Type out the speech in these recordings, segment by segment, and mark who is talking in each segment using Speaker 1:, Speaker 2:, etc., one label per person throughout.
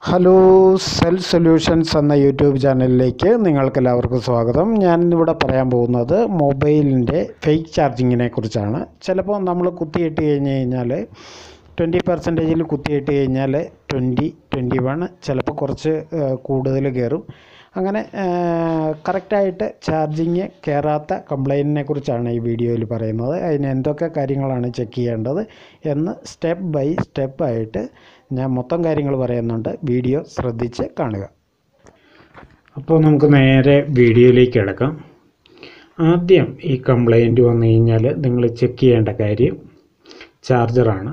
Speaker 1: hello cell solutions എന്ന YouTube ചാനലിലേക്ക് നിങ്ങൾക്ക് എല്ലാവർക്കും സ്വാഗതം ഞാൻ ഇവിടെ പറയാൻ പോകുന്നത് മൊബൈലിൻ്റെ ഫേക്ക് ചാർജിങ്ങിനെ കുറിച്ചാണ് ചിലപ്പോൾ നമ്മൾ കുത്തിയിട്ട് കഴിഞ്ഞ് കഴിഞ്ഞാൽ ട്വൻറ്റി പെർസെൻറ്റേജിൽ കുത്തിയിട്ട് കഴിഞ്ഞാൽ ട്വൻറ്റി ട്വൻറ്റി വൺ ചിലപ്പോൾ കുറച്ച് കൂടുതൽ കയറും അങ്ങനെ കറക്റ്റായിട്ട് ചാർജിങ് കയറാത്ത കംപ്ലൈൻറ്റിനെ കുറിച്ചാണ് ഈ വീഡിയോയിൽ പറയുന്നത് അതിന് എന്തൊക്കെ കാര്യങ്ങളാണ് ചെക്ക് ചെയ്യേണ്ടത് എന്ന് സ്റ്റെപ്പ് ബൈ സ്റ്റെപ്പായിട്ട് ഞാൻ മൊത്തം കാര്യങ്ങൾ പറയുന്നുണ്ട് വീഡിയോ ശ്രദ്ധിച്ച് കാണുക
Speaker 2: അപ്പോൾ നമുക്ക് നേരെ വീഡിയോയിലേക്ക് കിടക്കാം ആദ്യം ഈ കംപ്ലൈൻറ്റ് വന്നു കഴിഞ്ഞാൽ നിങ്ങൾ ചെക്ക് ചെയ്യേണ്ട കാര്യം ചാർജറാണ്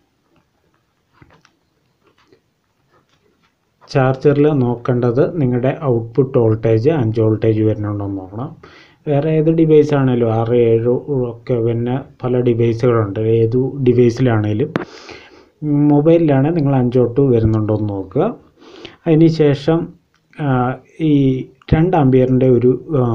Speaker 2: ചാർജറിൽ നോക്കേണ്ടത് നിങ്ങളുടെ ഔട്ട്പുട്ട് വോൾട്ടേജ് അഞ്ച് വോൾട്ടേജ് വരുന്നുണ്ടോ എന്ന് നോക്കണം വേറെ ഏത് ഡിവൈസ് ആണെങ്കിലും ആറ് ഏഴ് ഒക്കെ പിന്നെ പല ഡിവൈസുകളുണ്ട് ഏത് ഡിവൈസിലാണേലും മൊബൈലിലാണ് നിങ്ങൾ അഞ്ച് തൊട്ട് വരുന്നുണ്ടോ എന്ന് നോക്കുക അതിന് ശേഷം ഈ രണ്ട് ആംബിയറിൻ്റെ ഒരു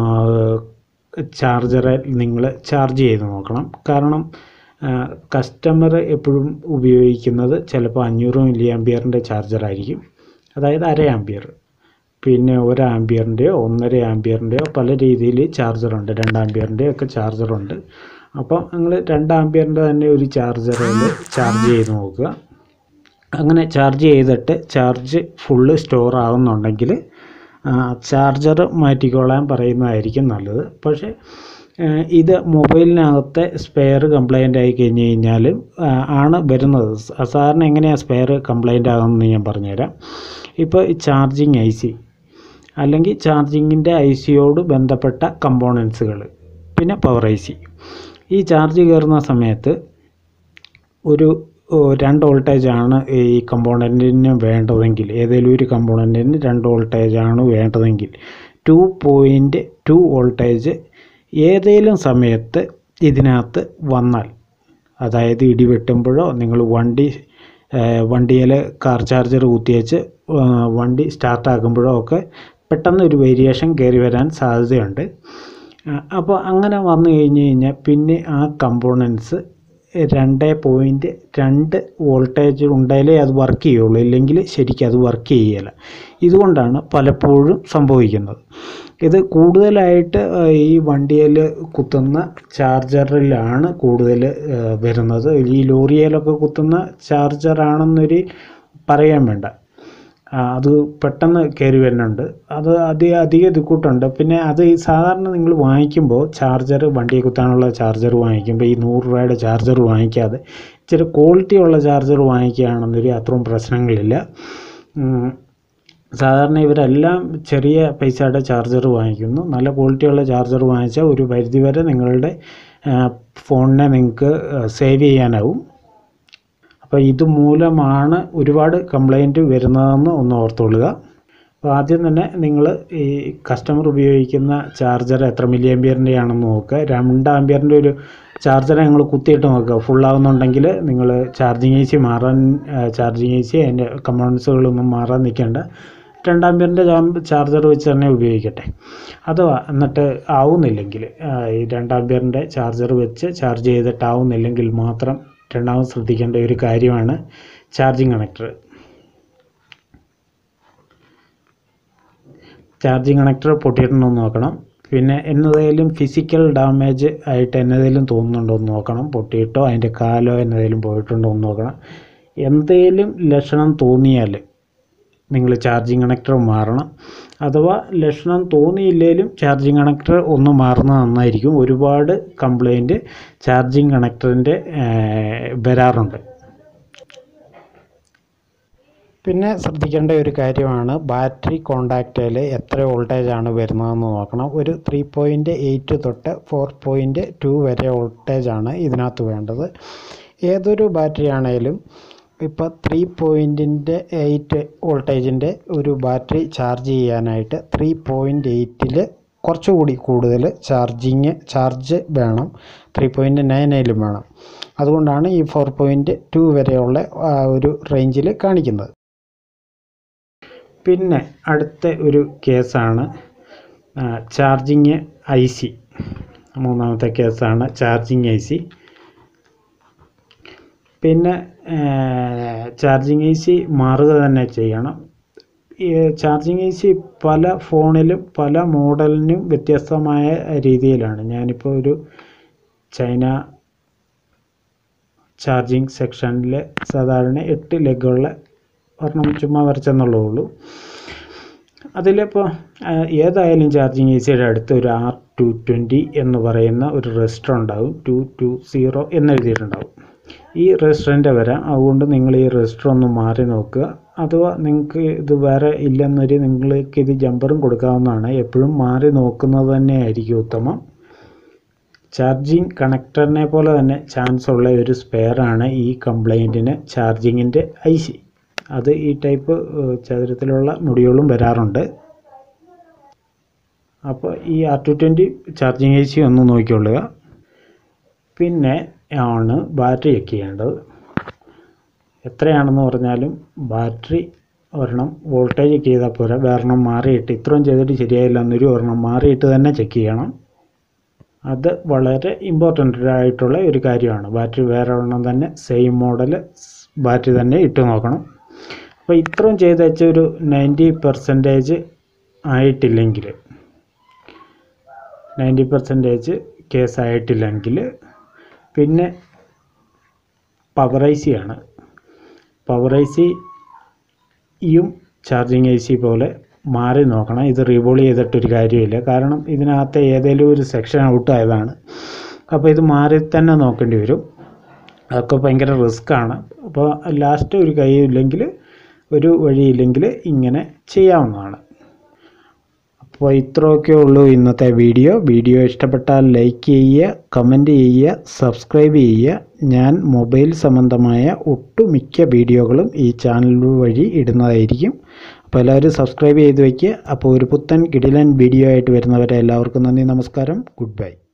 Speaker 2: ചാർജറെ നിങ്ങൾ ചാർജ് ചെയ്ത് നോക്കണം കാരണം കസ്റ്റമർ എപ്പോഴും ഉപയോഗിക്കുന്നത് ചിലപ്പോൾ അഞ്ഞൂറ് മില്ലി ആംബിയറിൻ്റെ ചാർജറായിരിക്കും അതായത് അര ആംബിയർ പിന്നെ ഒരു ആംബിയറിൻ്റെയോ ഒന്നര ആംബിയറിൻ്റെയോ പല രീതിയിൽ ചാർജറുണ്ട് രണ്ട് ആംബിയറിൻ്റെയോ ഒക്കെ ചാർജറുണ്ട് അപ്പോൾ നിങ്ങൾ രണ്ട് ആംബിയറിൻ്റെ തന്നെ ഒരു ചാർജറിൽ ചാർജ് ചെയ്ത് നോക്കുക അങ്ങനെ ചാർജ് ചെയ്തിട്ട് ചാർജ് ഫുള്ള് സ്റ്റോർ ആകുന്നുണ്ടെങ്കിൽ ചാർജർ മാറ്റിക്കോളാൻ പറയുന്നതായിരിക്കും നല്ലത് പക്ഷേ ഇത് മൊബൈലിനകത്തെ സ്പെയർ കംപ്ലൈൻ്റ് ആയി കഴിഞ്ഞ് കഴിഞ്ഞാൽ ആണ് വരുന്നത് സാധാരണ എങ്ങനെയാണ് സ്പെയർ കംപ്ലൈൻ്റ് ആകുമെന്ന് ഞാൻ പറഞ്ഞുതരാം ഇപ്പോൾ ചാർജിങ് ഐ സി അല്ലെങ്കിൽ ചാർജിങ്ങിൻ്റെ ഐ സിയോട് ബന്ധപ്പെട്ട കമ്പോണൻസുകൾ പിന്നെ പവർ ഐ സി ഈ ചാർജ് കയറുന്ന സമയത്ത് ഒരു രണ്ട് വോൾട്ടേജാണ് ഈ കമ്പോണൻറ്റിന് വേണ്ടതെങ്കിൽ ഏതെങ്കിലും ഒരു കമ്പോണൻറ്റിന് രണ്ട് വോൾട്ടേജാണ് വേണ്ടതെങ്കിൽ ടു പോയിൻറ്റ് ടു വോൾട്ടേജ് ഏതെങ്കിലും സമയത്ത് ഇതിനകത്ത് വന്നാൽ അതായത് ഇടി വെട്ടുമ്പോഴോ നിങ്ങൾ വണ്ടി വണ്ടിയിൽ കാർ ചാർജർ കുത്തിവെച്ച് വണ്ടി സ്റ്റാർട്ടാക്കുമ്പോഴോ ഒക്കെ പെട്ടെന്ന് ഒരു വേരിയേഷൻ കയറി വരാൻ സാധ്യതയുണ്ട് അപ്പോൾ അങ്ങനെ വന്നു കഴിഞ്ഞ് കഴിഞ്ഞാൽ പിന്നെ ആ കമ്പോണൻസ് രണ്ട് പോയിൻറ്റ് രണ്ട് വോൾട്ടേജ് ഉണ്ടെങ്കിലേ അത് വർക്ക് ചെയ്യുള്ളൂ ഇല്ലെങ്കിൽ ശരിക്കും അത് വർക്ക് ചെയ്യില്ല ഇതുകൊണ്ടാണ് പലപ്പോഴും സംഭവിക്കുന്നത് ഇത് കൂടുതലായിട്ട് ഈ വണ്ടിയിൽ കുത്തുന്ന ചാർജറിലാണ് കൂടുതൽ വരുന്നത് ഈ ലോറിയിലൊക്കെ കുത്തുന്ന ചാർജറാണെന്നൊരു പറയാൻ വേണ്ട അത് പെട്ടെന്ന് കയറി വരുന്നുണ്ട് അത് അധികം അധികം ഇതുകൂട്ടുണ്ട് പിന്നെ അത് സാധാരണ നിങ്ങൾ വാങ്ങിക്കുമ്പോൾ ചാർജർ വണ്ടിയെ കുത്താനുള്ള ചാർജർ വാങ്ങിക്കുമ്പോൾ ഈ നൂറ് രൂപയുടെ ചാർജർ വാങ്ങിക്കാതെ ഇച്ചിരി ക്വാളിറ്റി ഉള്ള ചാർജർ വാങ്ങിക്കുകയാണെന്നൊരു അത്രയും പ്രശ്നങ്ങളില്ല സാധാരണ ഇവരെല്ലാം ചെറിയ പൈസയുടെ ചാർജർ വാങ്ങിക്കുന്നു നല്ല ക്വാളിറ്റിയുള്ള ചാർജർ വാങ്ങിച്ചാൽ ഒരു പരിധി വരെ നിങ്ങളുടെ ഫോണിനെ നിങ്ങൾക്ക് സേവ് ചെയ്യാനാവും അപ്പോൾ ഇതുമൂലമാണ് ഒരുപാട് കംപ്ലൈൻറ്റ് വരുന്നതെന്ന് ഒന്ന് ഓർത്തുകൊള്ളുക അപ്പോൾ ആദ്യം തന്നെ നിങ്ങൾ ഈ കസ്റ്റമർ ഉപയോഗിക്കുന്ന ചാർജർ എത്ര മില്ലി ആംബിയറിൻ്റെ ആണെന്ന് നോക്കുക രണ്ട് ആംബിയറിൻ്റെ ഒരു ചാർജർ നിങ്ങൾ കുത്തിയിട്ട് നോക്കുക ഫുള്ളാവുന്നുണ്ടെങ്കിൽ നിങ്ങൾ ചാർജിങ് ഏ സി മാറാൻ ചാർജിങ് ഏ സി അതിൻ്റെ കമ്പോണൻസുകളൊന്നും മാറാൻ നിൽക്കേണ്ട രണ്ടാംബിയറിൻ്റെ ചാർജർ വെച്ച് തന്നെ ഉപയോഗിക്കട്ടെ അഥവാ എന്നിട്ട് ആവുന്നില്ലെങ്കിൽ ഈ രണ്ടാംബിയറിൻ്റെ ചാർജർ വെച്ച് ചാർജ് ചെയ്തിട്ട് ആവുന്നില്ലെങ്കിൽ മാത്രം രണ്ടാമത് ശ്രദ്ധിക്കേണ്ട ഒരു കാര്യമാണ് ചാർജിങ് കണക്ടർ ചാർജിങ് കണക്ടർ പൊട്ടിയിട്ടുണ്ടോ എന്ന് നോക്കണം പിന്നെ എന്നതേലും ഫിസിക്കൽ ഡാമേജ് ആയിട്ട് എന്നതേലും തോന്നുന്നുണ്ടോ എന്ന് നോക്കണം പൊട്ടിയിട്ടോ അതിൻ്റെ കാലോ എന്നതേലും പോയിട്ടുണ്ടോ എന്ന് നോക്കണം എന്തേലും ലക്ഷണം തോന്നിയാൽ നിങ്ങൾ ചാർജിങ് കണക്ടർ മാറണം അഥവാ ലക്ഷണം തോന്നിയില്ലെങ്കിലും ചാർജിങ് കണക്ടർ ഒന്ന് മാറുന്നത് നന്നായിരിക്കും ഒരുപാട് കംപ്ലൈൻറ്റ് ചാർജിങ് കണക്ടറിൻ്റെ വരാറുണ്ട്
Speaker 1: പിന്നെ ശ്രദ്ധിക്കേണ്ട ഒരു കാര്യമാണ് ബാറ്ററി കോണ്ടാക്റ്റിൽ എത്ര വോൾട്ടേജ് ആണ് വരുന്നതെന്ന് നോക്കണം ഒരു ത്രീ പോയിൻറ്റ് എയ്റ്റ് തൊട്ട് ഫോർ പോയിൻറ്റ് ടു വരെ വോൾട്ടേജ് ആണ് ഇതിനകത്ത് വേണ്ടത് ഏതൊരു ബാറ്ററി ആണെങ്കിലും ഇപ്പോൾ ത്രീ പോയിൻറ്റിൻ്റെ എയ്റ്റ് വോൾട്ടേജിൻ്റെ ഒരു ബാറ്ററി ചാർജ് ചെയ്യാനായിട്ട് ത്രീ പോയിൻറ്റ് എയ്റ്റിൽ കുറച്ചുകൂടി കൂടുതൽ ചാർജിങ് ചാർജ് വേണം ത്രീ പോയിൻറ്റ് നയനയിലും വേണം അതുകൊണ്ടാണ് ഈ ഫോർ പോയിൻറ്റ് ടു വരെയുള്ള ഒരു റേഞ്ചിൽ കാണിക്കുന്നത്
Speaker 2: പിന്നെ അടുത്ത ഒരു കേസാണ് ചാർജിങ് ഐ സി മൂന്നാമത്തെ കേസാണ് ചാർജിങ് ഐ സി പിന്നെ ചാർജിങ് ഐ സി മാറുക തന്നെ ചെയ്യണം ഈ ചാർജിങ് എ സി പല ഫോണിലും പല മോഡലിനും വ്യത്യസ്തമായ രീതിയിലാണ് ഞാനിപ്പോൾ ഒരു ചൈന ചാർജിങ് സെക്ഷനിൽ സാധാരണ എട്ട് ലെഗുള്ള ഒരെണ്ണം ചുമ്മാ വരച്ചെന്നുള്ളേ ഉള്ളൂ അതിലിപ്പോൾ ഏതായാലും ചാർജിങ് എ സിയുടെ അടുത്ത് ഒരു ആർ ടു ട്വൻറ്റി എന്ന് പറയുന്ന ഒരു രജിസ്റ്റർ ഉണ്ടാവും ടു ടു സീറോ എന്നെഴുതിയിട്ടുണ്ടാവും ഈ രജിസ്റ്ററിൻ്റെ വരാം അതുകൊണ്ട് നിങ്ങൾ ഈ രജിസ്റ്റർ ഒന്ന് മാറി നോക്കുക അഥവാ നിങ്ങൾക്ക് ഇത് വേറെ ഇല്ലെന്നൊരു നിങ്ങൾക്ക് ഇത് ജമ്പറും കൊടുക്കാവുന്നതാണ് എപ്പോഴും മാറി നോക്കുന്നത് തന്നെയായിരിക്കും ഉത്തമം ചാർജിങ് കണക്ടറിനെ പോലെ തന്നെ ചാൻസ് ഉള്ള ഒരു സ്പെയറാണ് ഈ കംപ്ലൈൻറ്റിന് ചാർജിങ്ങിൻ്റെ ഐ സി അത് ഈ ടൈപ്പ് ചതുരത്തിലുള്ള മുടികളും വരാറുണ്ട് അപ്പോൾ ഈ R two twenty charging I C ഒന്ന് നോക്കിക്കൊള്ളുക പിന്നെ ആണ് ബാറ്ററി ചെക്ക് ചെയ്യേണ്ടത് എത്രയാണെന്ന് പറഞ്ഞാലും ബാറ്ററി ഒരെണ്ണം വോൾട്ടേജ് ചെക്ക് ചെയ്താൽ പോരാ വേറെണ്ണം മാറിയിട്ട് ഇത്രയും ചെയ്തിട്ട് ശരിയായില്ല എന്നൊരു ഒരെണ്ണം മാറിയിട്ട് തന്നെ ചെക്ക് ചെയ്യണം അത് വളരെ ഇമ്പോർട്ടൻ്റ് ആയിട്ടുള്ള ഒരു കാര്യമാണ് ബാറ്ററി വേറെ ഒരെണ്ണം തന്നെ സെയിം മോഡൽ ബാറ്ററി തന്നെ ഇട്ട് നോക്കണം അപ്പോൾ ഇത്രയും ചെയ്ത് വെച്ച ഒരു നയൻറ്റി പെർസെൻറ്റേജ് ആയിട്ടില്ലെങ്കിൽ നയൻറ്റി പെർസെൻറ്റേജ് കേസ് ആയിട്ടില്ലെങ്കിൽ പിന്നെ പവർ ഐ സി ആണ് പവർ ഐ സിയും ചാർജിങ് ഐ സി പോലെ മാറി നോക്കണം ഇത് റീബോൾ ചെയ്തിട്ടൊരു കാര്യമില്ല കാരണം ഇതിനകത്തെ ഏതെങ്കിലും ഒരു സെക്ഷൻ ഔട്ട് ആയതാണ് അപ്പോൾ ഇത് മാറി തന്നെ നോക്കേണ്ടി വരും അതൊക്കെ ഭയങ്കര റിസ്ക്കാണ് അപ്പോൾ ലാസ്റ്റ് ഒരു കൈയില്ലെങ്കിൽ ഒരു വഴിയില്ലെങ്കിൽ ഇങ്ങനെ ചെയ്യാവുന്നതാണ് അപ്പോൾ ഇത്രയൊക്കെ ഉള്ളൂ ഇന്നത്തെ വീഡിയോ വീഡിയോ ഇഷ്ടപ്പെട്ടാൽ ലൈക്ക് ചെയ്യുക കമൻറ്റ് ചെയ്യുക സബ്സ്ക്രൈബ് ചെയ്യുക ഞാൻ മൊബൈൽ സംബന്ധമായ ഒട്ടുമിക്ക വീഡിയോകളും ഈ ചാനൽ വഴി ഇടുന്നതായിരിക്കും അപ്പോൾ എല്ലാവരും സബ്സ്ക്രൈബ് ചെയ്ത് വയ്ക്കുക അപ്പോൾ ഒരു പുത്തൻ കിടിലൻ വീഡിയോ ആയിട്ട് വരുന്നവരെ എല്ലാവർക്കും നന്ദി നമസ്കാരം ഗുഡ് ബൈ